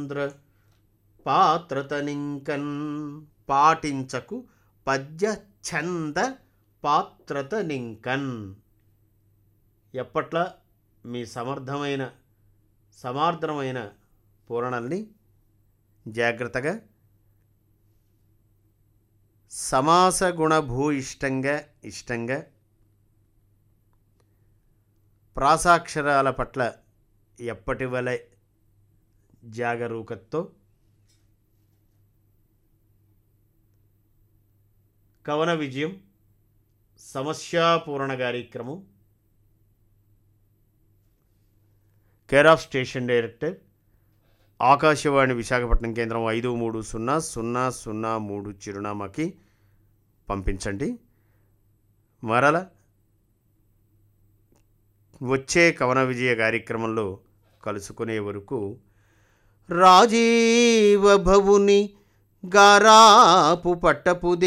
చంద్ర పాత్రతనింకన్ పాటించకు పద్య ఛంద పాత్రతనింకన్ ఎప్పట్లా మీ సమర్థమైన సమార్థమైన పూరణల్ని జాగ్రత్తగా సమాస గుణభూయిష్టంగా ఇష్టంగా ప్రాసాక్షరాల పట్ల ఎప్పటి వలె జాగరూకతతో కవన విజయం సమస్యాపూరణ కార్యక్రమం care of station director Akashvani Visakhapatnam కేంద్రం ఐదు మూడు సున్నా సున్నా సున్నా మూడు చిరునామాకి పంపించండి మరల వచ్చే కవన విజయ కార్యక్రమంలో కలుసుకునే వరకు రాజీవ భవుని గారాపు పట్టపు